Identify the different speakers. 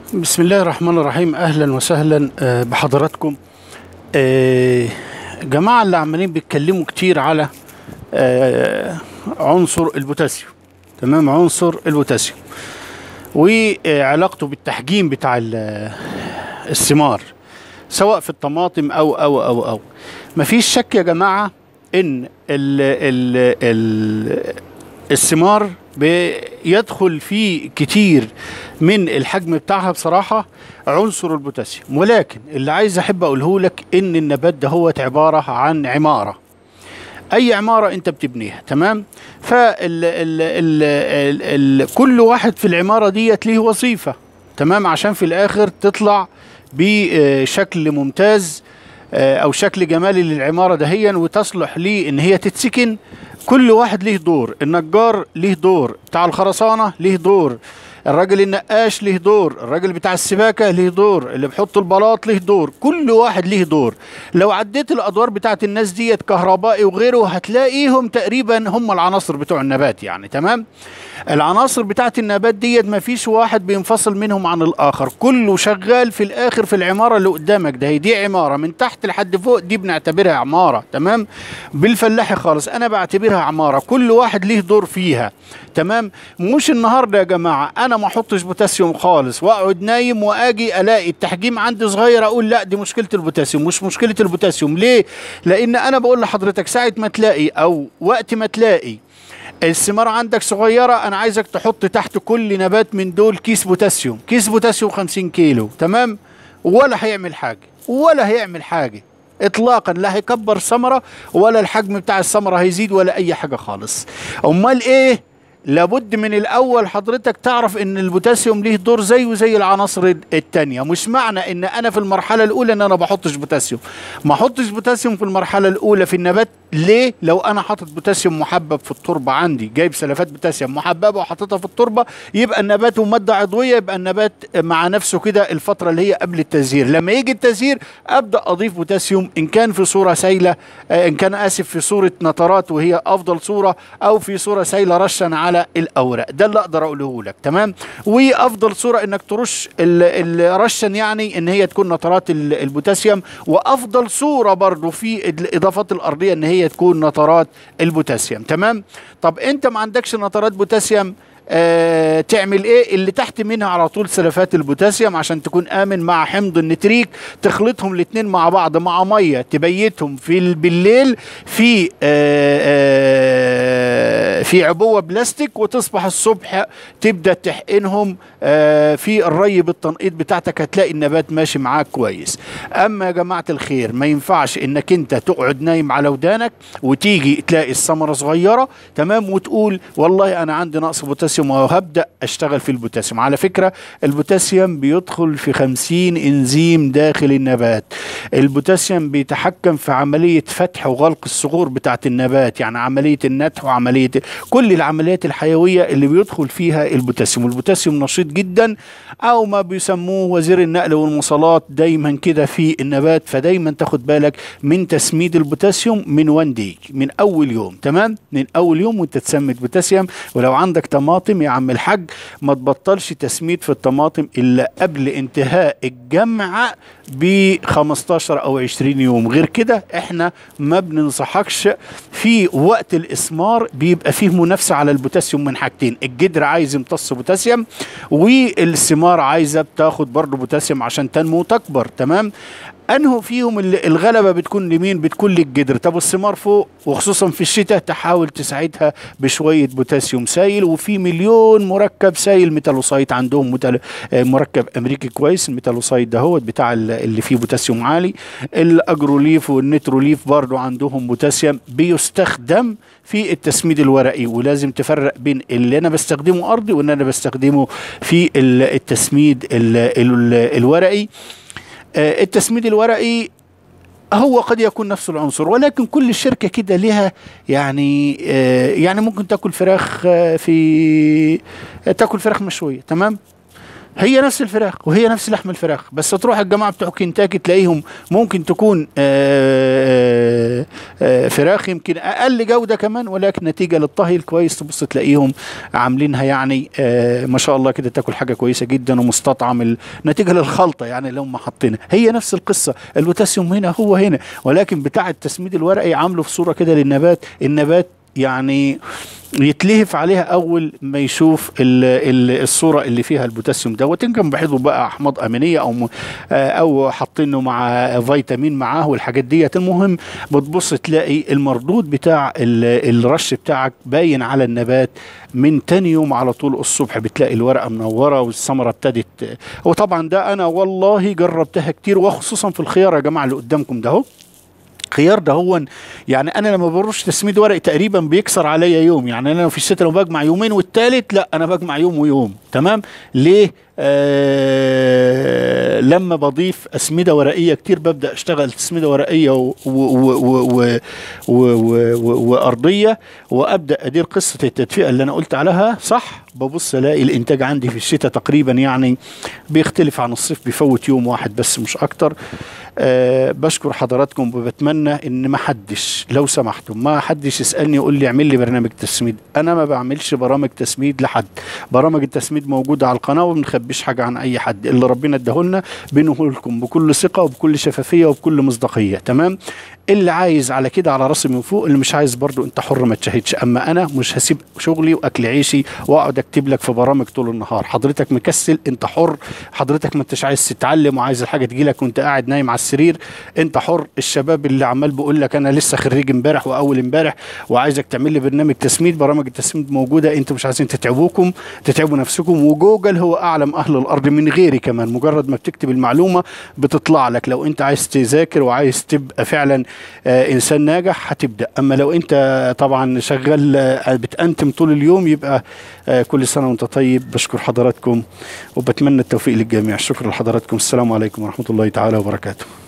Speaker 1: بسم الله الرحمن الرحيم اهلا وسهلا آه، بحضراتكم آه، جماعه اللي عمالين بيتكلموا كتير على آه، عنصر البوتاسيوم تمام عنصر البوتاسيوم وعلاقته بالتحجيم بتاع ال- الثمار سواء في الطماطم او او او او مفيش شك يا جماعه ان ال ال ال الثمار بيدخل فيه كتير من الحجم بتاعها بصراحة عنصر البوتاسيوم ولكن اللي عايز أحب أقوله لك إن النبات ده هو عبارة عن عمارة أي عمارة أنت بتبنيها تمام فال ال ال ال ال كل واحد في العمارة ديت ليه وظيفة تمام عشان في الآخر تطلع بشكل ممتاز آه، او شكل جمالي للعماره دهيا وتصلح ليه ان هي تتسكن كل واحد ليه دور النجار ليه دور بتاع الخرسانه ليه دور الراجل النقاش ليه دور الراجل بتاع السباكه ليه دور اللي بيحط البلاط ليه دور كل واحد ليه دور لو عديت الادوار بتاعت الناس ديت كهربائي وغيره هتلاقيهم تقريبا هم العناصر بتوع النبات يعني تمام العناصر بتاعت النبات ديت ما فيش واحد بينفصل منهم عن الاخر كله شغال في الاخر في العماره اللي قدامك ده هي دي عماره من تحت لحد فوق دي بنعتبرها عماره تمام بالفلاحي خالص انا بعتبرها عماره كل واحد ليه دور فيها تمام مش النهارده يا جماعه انا ما احطش بوتاسيوم خالص واقعد نايم واجي الاقي التحجيم عندي صغير اقول لا دي مشكله البوتاسيوم مش مشكله البوتاسيوم ليه لان انا بقول لحضرتك ساعه ما تلاقي او وقت ما تلاقي الثمار عندك صغيرة أنا عايزك تحط تحت كل نبات من دول كيس بوتاسيوم كيس بوتاسيوم 50 كيلو تمام ولا هيعمل حاجة ولا هيعمل حاجة اطلاقا لا هيكبر ثمرة ولا الحجم بتاع الثمرة هيزيد ولا اي حاجة خالص امال ايه لابد من الاول حضرتك تعرف ان البوتاسيوم ليه دور زيه زي العناصر التانية مش معنى ان انا في المرحلة الاولى ان انا بحطش بوتاسيوم ما احطش بوتاسيوم في المرحلة الاولى في النبات ليه لو انا حاطط بوتاسيوم محبب في التربة عندي جايب سلفات بوتاسيوم محببة وحاططها في التربة يبقى النبات مادة عضوية يبقى النبات مع نفسه كده الفترة اللي هي قبل التزهير لما يجي التزهير ابدا اضيف بوتاسيوم ان كان في صورة سايلة آه، ان كان اسف في صورة نترات وهي افضل صورة او في صورة سايلة رشا على الاوراق ده اللي اقدر اقوله لك تمام وافضل صورة انك ترش ال- الرشا يعني ان هي تكون نترات ال- البوتاسيوم وافضل صورة برضو في الاضافات الارضية ان هي تكون نترات البوتاسيوم تمام طب انت ما عندكش نترات بوتاسيوم آه تعمل ايه اللي تحت منها على طول سلفات البوتاسيوم عشان تكون امن مع حمض النتريك تخلطهم الاثنين مع بعض مع ميه تبيتهم في ال- بالليل في آه آه في عبوه بلاستيك وتصبح الصبح تبدا تحقنهم آه في الري بالتنقيط بتاعتك هتلاقي النبات ماشي معاك كويس اما يا جماعه الخير ما ينفعش انك انت تقعد نايم على ودانك وتيجي تلاقي الثمره صغيره تمام وتقول والله انا عندي نقص بوتاسيوم وهبدا اشتغل في البوتاسيوم على فكره البوتاسيوم بيدخل في 50 انزيم داخل النبات البوتاسيوم بيتحكم في عمليه فتح وغلق الصغور بتاعه النبات يعني عمليه النتح وعمليه كل العمليات الحيويه اللي بيدخل فيها البوتاسيوم البوتاسيوم نشيط جدا او ما بيسموه وزير النقل والمواصلات دايما كده في النبات فدايما تاخد بالك من تسميد البوتاسيوم من وان دي من اول يوم تمام من اول يوم وانت تسمد بوتاسيوم ولو عندك طماطم يا عم الحاج ما تبطلش تسميد في الطماطم الا قبل انتهاء الجمع ب 15 او 20 يوم غير كده احنا ما بننصحكش في وقت الاسمار بيبقى فيه منافسه على البوتاسيوم من حاجتين الجدر عايز يمتص بوتاسيوم والثمار عايزه بتاخد برضه بوتاسيوم عشان تنمو وتكبر تمام انه فيهم ال- الغلبه بتكون لمين بتكون للجدر طب الثمار فوق وخصوصا في الشتاء تحاول تساعدها بشويه بوتاسيوم سائل وفي مليون مركب سائل ميتالوسايت عندهم متل... آه، مركب امريكي كويس الميتالوسايت ده هو بتاع ال- اللي فيه بوتاسيوم عالي الاجروليف والنيتروليف برضو عندهم بوتاسيوم بيستخدم في التسميد الورقي ولازم تفرق بين اللي انا بستخدمه ارضي واللي انا بستخدمه في ال- التسميد ال... ال... الورقي آه، التسميد الورقي هو قد يكون نفس العنصر ولكن كل شركه كده لها يعني آه، يعني ممكن تاكل فراخ آه، في تاكل فراخ مشويه تمام هي نفس الفراخ وهي نفس لحم الفراخ بس تروح الجماعه بتوع كنتاكي تلاقيهم ممكن تكون آه، آه، فراخ يمكن اقل جوده كمان ولكن نتيجه للطهي الكويس تبص تلاقيهم عاملينها يعني آه، ما شاء الله كده تاكل حاجه كويسه جدا ومستطعم ال- نتيجه للخلطه يعني اللي هم حاطينها هي نفس القصه البوتاسيوم هنا هو هنا ولكن بتاع التسميد الورقي عامله في صوره كده للنبات النبات يعني يتلهف عليها اول ما يشوف ال ال الصوره اللي فيها البوتاسيوم دوت ان كان بحيثه بقى احماض امينيه او م- آه، او حاطينه مع فيتامين معاه والحاجات ديت المهم بتبص تلاقي المردود بتاع ال- الرش بتاعك باين على النبات من تاني يوم على طول الصبح بتلاقي الورقه منوره والثمره ابتدت وطبعا ده انا والله جربتها كتير وخصوصا في الخيار يا جماعه اللي قدامكم ده اهو خيار ده هو يعني انا لما برش تسميد ورق تقريبا بيكسر عليا يوم يعني انا في الشتاء لو بجمع يومين والتالت لا انا بجمع يوم ويوم تمام ليه آه لما بضيف اسمده ورقيه كتير ببدا اشتغل تسميده ورقيه و و و و و و و و وارضيه وابدا ادير قصه التدفئه اللي انا قلت عليها صح ببص الاقي الانتاج عندي في الشتاء تقريبا يعني بيختلف عن الصيف بيفوت يوم واحد بس مش اكتر أه بشكر حضراتكم وبتمنى ان ما حدش لو سمحتم ما حدش يسالني يقول لي اعمل لي برنامج تسميد انا ما بعملش برامج تسميد لحد برامج التسميد موجوده على القناه وما بنخبيش حاجه عن اي حد اللي ربنا اداهولنا بنقول لكم بكل ثقه وبكل شفافيه وبكل مصداقيه تمام اللي عايز على كده على راسي من فوق اللي مش عايز برضو انت حر ما تشاهدش اما انا مش هسيب شغلي واكل عيشي واقعد اكتب لك في برامج طول النهار حضرتك مكسل انت حر حضرتك ما انتش عايز تتعلم وعايز الحاجه تجيلك وانت قاعد نايم على السرير انت حر الشباب اللي عمال بيقول لك انا لسه خريج امبارح واول امبارح وعايزك تعمل لي برنامج تسميد برامج التسميد موجوده انتوا مش عايزين تتعبوكم تتعبوا نفسكم وجوجل هو اعلم اهل الارض من غيري كمان مجرد ما بتكتب المعلومه بتطلع لك لو انت عايز تذاكر وعايز تبقى فعلا آه انسان ناجح هتبدا اما لو انت طبعا شغال آه بتأنتم طول اليوم يبقى آه كل سنه وانت طيب بشكر حضراتكم وبتمنى التوفيق للجميع شكرا لحضراتكم السلام عليكم ورحمه الله تعالى وبركاته